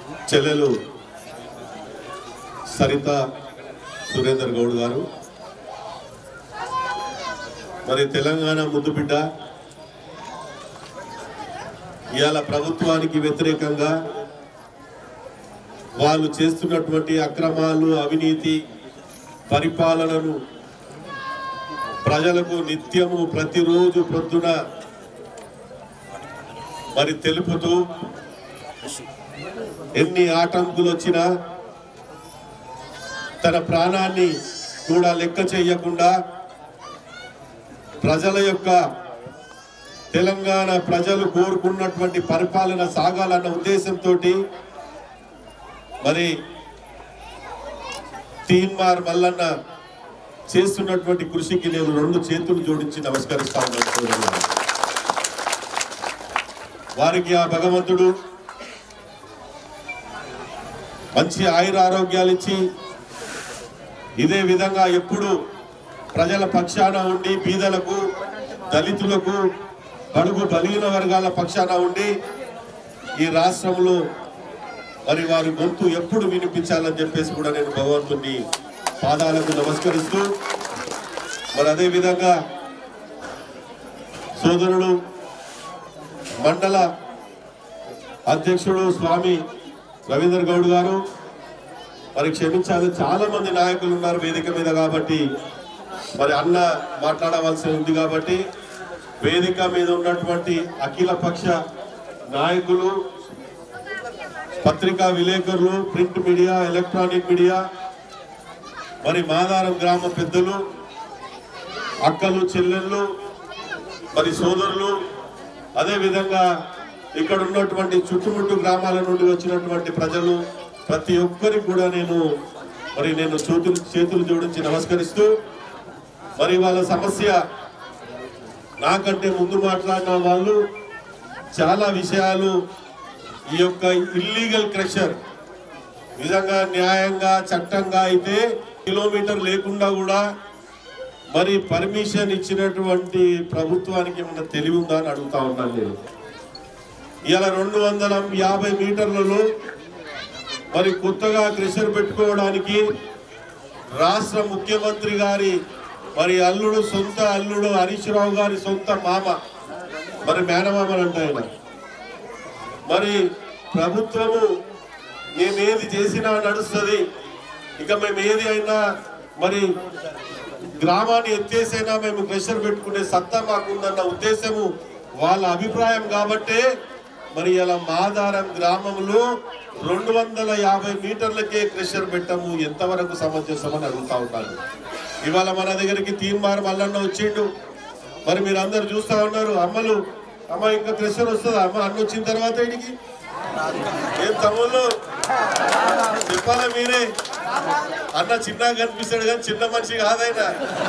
చెల్లెలు సరిత సురేందర్ గౌడ్ గారు మరి తెలంగాణ ముద్దు బిడ్డ ఇవాళ ప్రభుత్వానికి వ్యతిరేకంగా వాళ్ళు చేస్తున్నటువంటి అక్రమాలు అవినీతి పరిపాలనను ప్రజలకు నిత్యము ప్రతిరోజు పొద్దున మరి తెలుపుతూ ఎన్ని ఆటంకులు వచ్చినా తన ప్రాణాన్ని కూడా లెక్క చేయకుండా ప్రజల యొక్క తెలంగాణ ప్రజలు కోరుకున్నటువంటి పరిపాలన సాగాలన్న ఉద్దేశంతో మరి తీన్మార్ మల్లన్న చేస్తున్నటువంటి కృషికి నేను రెండు చేతులు జోడించి నమస్కరిస్తా ఉన్నాను సోదరులారా. వారికి ఆ భగవంతుడు మంచి ఆయుర ఆరోగ్యాలు ఇచ్చి ఇదే విధంగా ఎప్పుడు ప్రజల పక్షాన ఉండి బీదలకు దళితులకు బడుగు బలహీన వర్గాల పక్షాన ఉండి ఈ రాష్ట్రంలో మరి వారి గొంతు ఎప్పుడు వినిపించాలని చెప్పేసి కూడా నేను భగవంతుని పాదాలకు నమస్కరిస్తూ మరి అదే విధంగా సోదరుడు మండల అధ్యక్షుడు స్వామి రవీందర్ గౌడ్ గారు మరి క్షమించాలి చాలా మంది నాయకులు ఉన్నారు వేదిక మీద కాబట్టి మరి అన్న మాట్లాడవలసి ఉంది కాబట్టి వేదిక మీద ఉన్నటువంటి అఖిల పక్ష నాయకులు పత్రికా విలేకరులు ప్రింట్ మీడియా ఎలక్ట్రానిక్ మీడియా మరి మాదారం గ్రామ పెద్దలు అక్కలు చెల్లెళ్ళు మరి సోదరులు అదే విధంగా ఇక్కడ ఉన్నటువంటి చుట్టుముట్టు గ్రామాల నుండి వచ్చినటువంటి ప్రజలు ప్రతి ఒక్కరికి కూడా నేను మరి నేను చేతులు చేతులు జోడించి నమస్కరిస్తూ మరి వాళ్ళ సమస్య నాకంటే ముందు మాట్లాడిన వాళ్ళు చాలా విషయాలు ఈ యొక్క ఇల్లీగల్ క్రషర్ నిజంగా న్యాయంగా చట్టంగా అయితే కిలోమీటర్ లేకుండా కూడా మరి పర్మిషన్ ఇచ్చినటువంటి ప్రభుత్వానికి ఏమన్నా తెలివి ఉందా అని అడుగుతా ఉన్నాను నేను ఇలా రెండు వందల యాభై మీటర్లలో మరి కొత్తగా క్రెషర్ పెట్టుకోవడానికి రాష్ట్ర ముఖ్యమంత్రి గారి మరి అల్లుడు సొంత అల్లుడు హరీష్ రావు గారి సొంత మామ మరి మేనమామలు అంట ఆయన మరి ప్రభుత్వము మేమేది చేసినా నడుస్తుంది ఇక మేము ఏది అయినా మరి గ్రామాన్ని ఎత్తేసైనా మేము ప్రెషర్ పెట్టుకునే సత్తా మాకుందన్న ఉద్దేశము వాళ్ళ అభిప్రాయం కాబట్టే మరి ఇలా మాదారం గ్రామంలో రెండు వందల యాభై మీటర్లకే క్రెషర్ పెట్టము ఎంతవరకు సమంజసమని అడుగుతా ఉంటాను ఇవాళ మన దగ్గరికి తీన్మార్ మల్లన్న వచ్చిండు మరి మీరు అందరు చూస్తా ఉన్నారు అమ్మలు అమ్మ ఇంకా క్రెషర్ వస్తుందా అమ్మ అన్న వచ్చిన తర్వాత ఇంటికి ఏం తమ్ముళ్ళు చెప్పాలా మీరే అన్న చిన్నగా కనిపిస్తాడు కానీ చిన్న మనిషి కాదైనా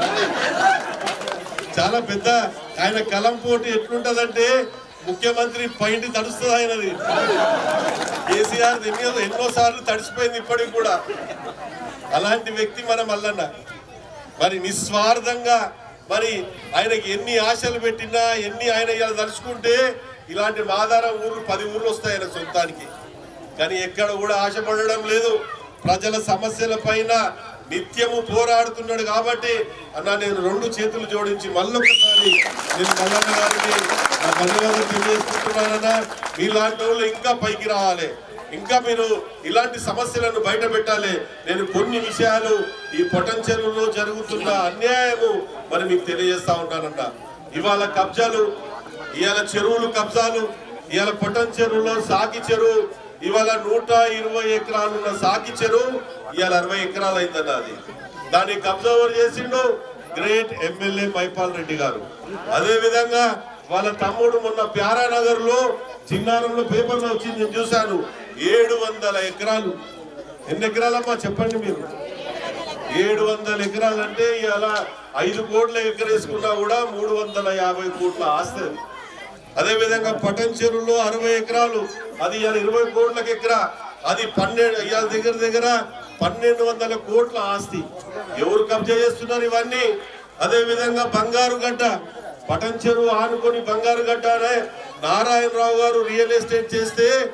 చాలా పెద్ద ఆయన కలం పోటీ ఎట్లుంటదంటే ముఖ్యమంత్రి పైంటి తడుస్తుంది ఆయనది కేసీఆర్ ఎన్నో ఎన్నో సార్లు తడిసిపోయింది ఇప్పటికి కూడా అలాంటి వ్యక్తి మన మల్లన్న మరి నిస్వార్థంగా మరి ఆయనకి ఎన్ని ఆశలు పెట్టినా ఎన్ని ఆయన ఇలా తలుచుకుంటే ఇలాంటి మాదారం ఊర్లు పది ఊర్లు వస్తాయి ఆయన సొంతానికి కానీ ఎక్కడ కూడా ఆశపడడం లేదు ప్రజల సమస్యల పైన నిత్యము పోరాడుతున్నాడు కాబట్టి అన్న నేను రెండు చేతులు జోడించి మళ్ళొకసారి నేను మల్లన్న గారికి నా ధన్యవాదాలు తెలియజేసుకుంటున్నానన్నా మీలాంటి వాళ్ళు ఇంకా పైకి రావాలి ఇంకా మీరు ఇలాంటి సమస్యలను బయట పెట్టాలి నేను కొన్ని విషయాలు ఈ పొటెన్షియల్లో జరుగుతున్న అన్యాయము మరి మీకు తెలియజేస్తా ఉంటానన్న ఇవాళ కబ్జాలు ఇవాళ చెరువులు కబ్జాలు ఇవాళ పొటన్ చెరువులో సాకి చెరువు ఇవాళ నూట ఇరవై ఎకరాలు ఉన్న సాకి చెరువు ఇవాళ అరవై ఎకరాలు అయిందన్న అది దాన్ని కబ్జా ఎవరు చేసిండు గ్రేట్ ఎమ్మెల్యే మైపాల్ రెడ్డి గారు అదే విధంగా వాళ్ళ తమ్ముడు మొన్న ప్యారానగర్ లో చిన్నారంలో పేపర్లో వచ్చింది నేను చూశాను ఏడు వందల ఎకరాలు ఎన్ని ఎకరాలమ్మా చెప్పండి మీరు ఏడు వందల ఎకరాలు అంటే ఇలా ఐదు కోట్ల ఎకరేసుకున్నా కూడా మూడు వందల యాభై కోట్ల ఆస్తి అది. అదే విధంగా పటన్ చెరువులో అరవై ఎకరాలు అది ఇవాళ ఇరవై కోట్లకు ఎకరా అది పన్నెండు ఇవాళ దగ్గర దగ్గర పన్నెండు వందల కోట్ల ఆస్తి ఎవరు కబ్జా చేస్తున్నారు ఇవన్నీ అదే విధంగా బంగారు గడ్డ పటన్ చెరువు ఆనుకొని బంగారు గడ్డ అనే నారాయణరావు గారు రియల్ ఎస్టేట్ చేస్తే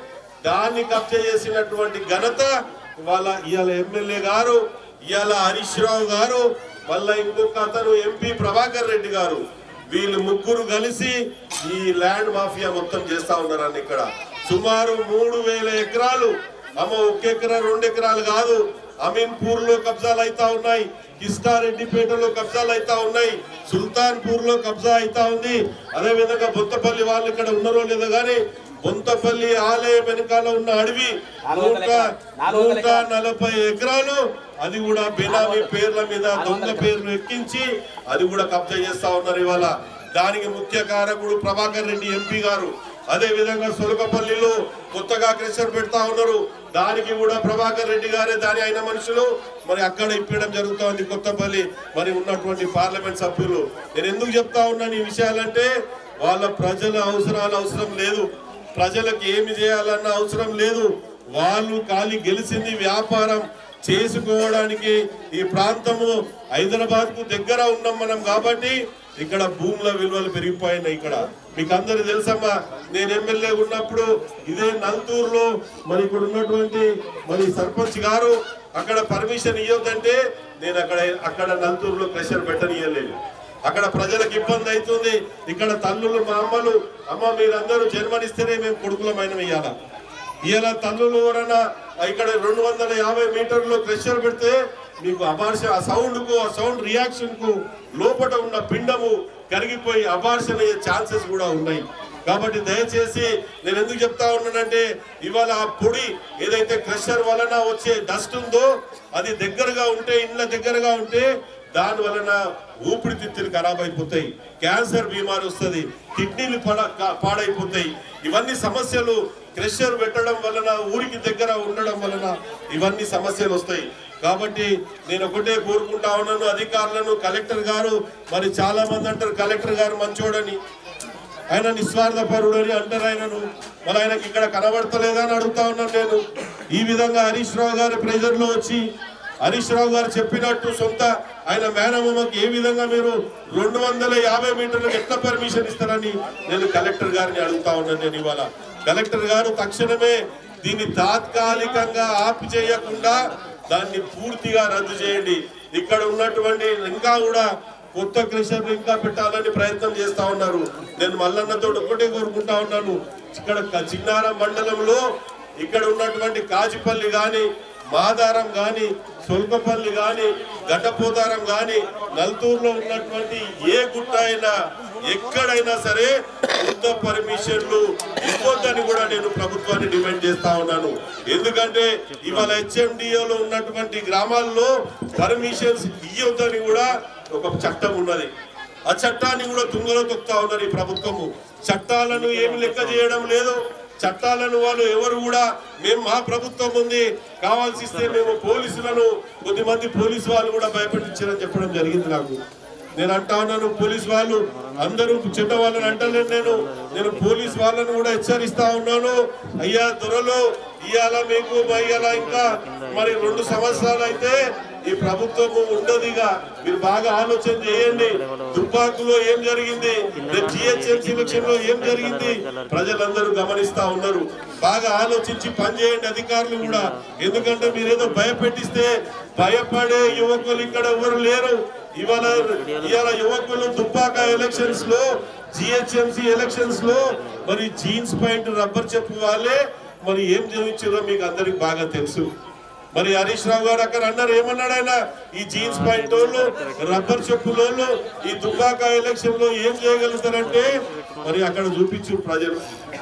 దాన్ని కబ్జా చేసినటువంటి ఘనత ఇవాళ ఇవాళ ఎమ్మెల్యే గారు ఇవాళ హరీష్ రావు గారు మళ్ళా ఇంకొక అతను ఎంపీ ప్రభాకర్ రెడ్డి గారు వీళ్ళు ముగ్గురు కలిసి ఈ ల్యాండ్ మాఫియా మొత్తం చేస్తా ఉన్నారని ఇక్కడ సుమారు మూడు వేల ఎకరాలు అమ్మ ఒక ఎకరా రెండు ఎకరాలు కాదు అమీన్పూర్ లో కబ్జాలు అయితా ఉన్నాయి కిష్టారెడ్డిపేటలో కబ్జాలు అయితా ఉన్నాయి సుల్తాన్పూర్ లో కబ్జా అయితా ఉంది అదే విధంగా బొత్తపల్లి వాళ్ళు ఇక్కడ ఉన్నారో లేదో గానీ బొంతపల్లి ఆలయం వెనకాల ఉన్న అడవి నూట నూట నలభై ఎకరాలు అది కూడా బినామీ పేర్ల మీద దొంగ పేర్లు ఎక్కించి అది కూడా కబ్జా చేస్తా ఉన్నారు ఇవాళ దానికి ముఖ్య కారకుడు ప్రభాకర్ రెడ్డి ఎంపీ గారు అదే విధంగా సొలకపల్లిలో కొత్తగా క్రెషర్ పెడతా ఉన్నారు దానికి కూడా ప్రభాకర్ రెడ్డి గారే దాని అయిన మనుషులు మరి అక్కడ ఇప్పడం జరుగుతోంది కొత్తపల్లి మరి ఉన్నటువంటి పార్లమెంట్ సభ్యులు నేను ఎందుకు చెప్తా ఉన్నాను ఈ విషయాలంటే వాళ్ళ ప్రజల అవసరాలు అవసరం లేదు ప్రజలకు ఏమి చేయాలన్న అవసరం లేదు వాళ్ళు ఖాళీ గెలిచింది వ్యాపారం చేసుకోవడానికి ఈ ప్రాంతము హైదరాబాద్ కు దగ్గర ఉన్నాం మనం కాబట్టి ఇక్కడ భూముల విలువలు పెరిగిపోయినాయి ఇక్కడ మీకు అందరు తెలుసమ్మా నేను ఎమ్మెల్యే ఉన్నప్పుడు ఇదే నంతూరులో మరి ఇక్కడ ఉన్నటువంటి మరి సర్పంచ్ గారు అక్కడ పర్మిషన్ ఇవ్వద్దంటే నేను అక్కడ అక్కడ నంతూరులో ప్రెషర్ పెట్టనియలేదు అక్కడ ప్రజలకు ఇబ్బంది అవుతుంది ఇక్కడ తల్లులు మా అమ్మలు అమ్మ మీరందరూ జన్మనిస్తేనే మేము కొడుకులమైన ఇయ్యాల ఇలా తల్లులు ఎవరైనా ఇక్కడ రెండు వందల యాభై మీటర్లు ప్రెషర్ పెడితే మీకు అబార్ష ఆ సౌండ్ కు ఆ సౌండ్ రియాక్షన్ కు లోపల ఉన్న పిండము కరిగిపోయి అబార్షన్ అయ్యే ఛాన్సెస్ కూడా ఉన్నాయి కాబట్టి దయచేసి నేను ఎందుకు చెప్తా ఉన్నానంటే ఇవాళ ఆ పొడి ఏదైతే క్రషర్ వలన వచ్చే డస్ట్ ఉందో అది దగ్గరగా ఉంటే ఇండ్ల దగ్గరగా ఉంటే దాని వలన ఊపిరితిత్తులు ఖరాబ్ అయిపోతాయి క్యాన్సర్ బీమారి వస్తుంది కిడ్నీలు పడ కా- పాడైపోతాయి ఇవన్నీ సమస్యలు క్రెషర్ పెట్టడం వలన ఊరికి దగ్గర ఉండడం వలన ఇవన్నీ సమస్యలు వస్తాయి కాబట్టి నేను ఒకటే కోరుకుంటా ఉన్నాను అధికారులను కలెక్టర్ గారు మరి చాలా మంది అంటారు కలెక్టర్ గారు మంచోడని ఆయన నిస్వార్థపరుడు అని అంటారు ఆయనను మరి ఆయనకి ఇక్కడ కనబడతలేదా అని అడుగుతా ఉన్నాను నేను ఈ విధంగా హరీష్ రావు గారి ప్రెజర్ లో వచ్చి హరీష్ రావు గారు చెప్పినట్టు సొంత ఆయన మేనమామకి ఏ విధంగా మీరు రెండు వందల యాభై మీటర్లకు ఎట్లా పర్మిషన్ ఇస్తారని నేను కలెక్టర్ గారిని అడుగుతా ఉన్నాను నేను ఇవాళ కలెక్టర్ గారు తక్షణమే దీన్ని తాత్కాలికంగా ఆపి చేయకుండా దాన్ని పూర్తిగా రద్దు చేయండి ఇక్కడ ఉన్నటువంటి ఇంకా కూడా కొత్త క్రిషన్లు ఇంకా పెట్టాలని ప్రయత్నం చేస్తా ఉన్నారు నేను మల్లన్నతో ఒకటే కోరుకుంటా ఉన్నాను ఇక్కడ క- చిన్నారం మండలంలో ఇక్కడ ఉన్నటువంటి కాజిపల్లి గాని మాదారం గాని సొల్కపల్లి గాని గడ్డపోతారం గాని నల్తూరులో ఉన్నటువంటి ఏ గుట్ట అయినా ఎక్కడైనా సరే కొత్త పర్మిషన్లు ఇవ్వద్దని కూడా నేను ప్రభుత్వాన్ని డిమాండ్ చేస్తా ఉన్నాను ఎందుకంటే ఇవాళ హెచ్ఎండిఓలో ఉన్నటువంటి గ్రామాల్లో పర్మిషన్స్ ఇవ్వద్దని కూడా ఒక చట్టం ఉన్నది ఆ చట్టాన్ని కూడా తుంగలో తొక్కుతా ఉన్నారు ఈ ప్రభుత్వము చట్టాలను ఏమి లెక్క చేయడం లేదు చట్టాలను వాళ్ళు ఎవరు కూడా మేము మా ప్రభుత్వం ఉంది కావాల్సి ఇస్తే మేము పోలీసులను కొద్దిమంది పోలీసు వాళ్ళు కూడా భయపెట్టించారని చెప్పడం జరిగింది నాకు నేను అంటా ఉన్నాను పోలీస్ వాళ్ళు అందరూ చెడ్డ వాళ్ళని అంటలేను నేను నేను పోలీస్ వాళ్ళని కూడా హెచ్చరిస్తా ఉన్నాను అయ్యా దొరలు ఇవాళ మీకు ఇవాళ ఇంకా మరి రెండు సంవత్సరాలు అయితే ఈ ప్రభుత్వము ఉండదుగా మీరు బాగా ఆలోచన చేయండి దుబ్బాకులో ఏం జరిగింది రేపు జిహెచ్ఎంసీ ఎలక్షన్ లో ఏం జరిగింది ప్రజలందరూ గమనిస్తా ఉన్నారు బాగా ఆలోచించి పనిచేయండి అధికారులు కూడా ఎందుకంటే మీరేదో భయపెట్టిస్తే భయపడే యువకులు ఇక్కడ ఎవరు లేరు ఇవాళ ఇవాళ యువకులు దుబ్బాక ఎలక్షన్స్ లో జిహెచ్ఎంసీ ఎలక్షన్స్ లో మరి జీన్స్ పాయింట్ రబ్బర్ చెప్పు వాళ్ళే మరి ఏం చూపించారో మీకు అందరికి బాగా తెలుసు మరి హరీష్ రావు గారు అక్కడ అన్నారు ఏమన్నాడు ఆయన ఈ జీన్స్ పాయింట్ వాళ్ళు రబ్బర్ చెప్పులోళ్ళు ఈ దుబ్బాక ఎలక్షన్ లో ఏం చేయగలుగుతారంటే మరి అక్కడ చూపించు ప్రజలు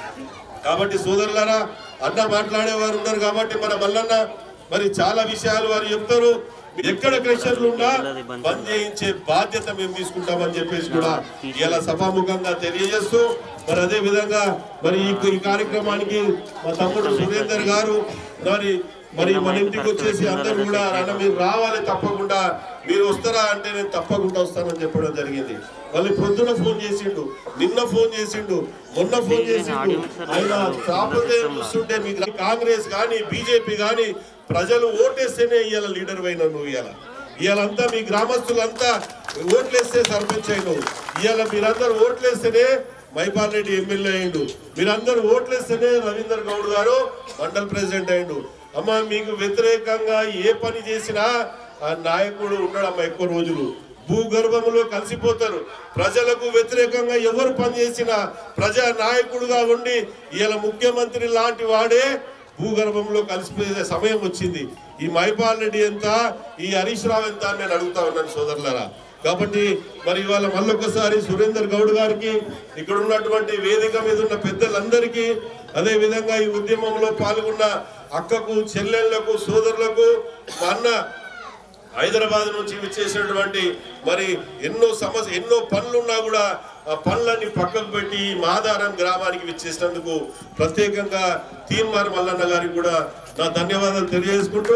కాబట్టి సోదరులారా అన్న మాట్లాడేవారు ఉన్నారు కాబట్టి మన మల్లన్న మరి చాలా విషయాలు వారు చెప్తారు ఎక్కడ క్రెషర్లు ఉన్నా బంద్ చేయించే బాధ్యత మేము తీసుకుంటామని చెప్పేసి కూడా ఇలా సభాముఖంగా తెలియజేస్తూ మరి అదే విధంగా మరి ఈ ఈ కార్యక్రమానికి మా తమ్ముడు సురేందర్ గారు మరి మరి మన ఇంటికి వచ్చేసి అందరూ కూడా అన్న మీరు రావాలి తప్పకుండా మీరు వస్తారా అంటే నేను తప్పకుండా వస్తానని చెప్పడం జరిగింది మళ్ళీ పొద్దున ఫోన్ చేసిండు నిన్న ఫోన్ చేసిండు మొన్న ఫోన్ చేసిండు ఆయన కాకపోతే చూస్తుంటే మీకు కాంగ్రెస్ కానీ బీజేపీ కానీ ప్రజలు ఓటేస్తేనే ఇవాళ లీడర్ అయినా నువ్వు ఇవాళ ఇవాళంతా మీ గ్రామస్తులంతా ఓట్లేస్తే సర్పంచ్ అయినావు ఇవాళ మీరందరూ ఓట్లేస్తేనే మైపాల్ రెడ్డి ఎమ్మెల్యే అయిండు మీరందరూ ఓట్లేస్తేనే రవీందర్ గౌడ్ గారు మండల్ ప్రెసిడెంట్ అయిండు అమ్మ మీకు వ్యతిరేకంగా ఏ పని చేసినా ఆ నాయకుడు ఉండడమ్మ ఎక్కువ రోజులు భూగర్భంలో కలిసిపోతారు ప్రజలకు వ్యతిరేకంగా ఎవరు పనిచేసినా ప్రజా నాయకుడుగా ఉండి ఇలా ముఖ్యమంత్రి లాంటి వాడే భూగర్భంలో కలిసిపోయే సమయం వచ్చింది ఈ మైపాల్ రెడ్డి ఎంత ఈ హరీష్ రావు ఎంత అని నేను అడుగుతా ఉన్నాను సోదరులారా కాబట్టి మరి ఇవాళ మళ్ళొకసారి సురేందర్ గౌడ్ గారికి ఇక్కడ ఉన్నటువంటి వేదిక మీద ఉన్న పెద్దలందరికీ అదే విధంగా ఈ ఉద్యమంలో పాల్గొన్న అక్కకు చెల్లెళ్లకు సోదరులకు మా అన్న హైదరాబాద్ నుంచి విచ్చేసినటువంటి మరి ఎన్నో సమస్య ఎన్నో పనులున్నా కూడా ఆ పనులన్నీ పక్కకు పెట్టి ఈ మాదారం గ్రామానికి విచ్చేసినందుకు ప్రత్యేకంగా తీన్మార్ మల్లన్న గారికి కూడా నా ధన్యవాదాలు తెలియజేసుకుంటూ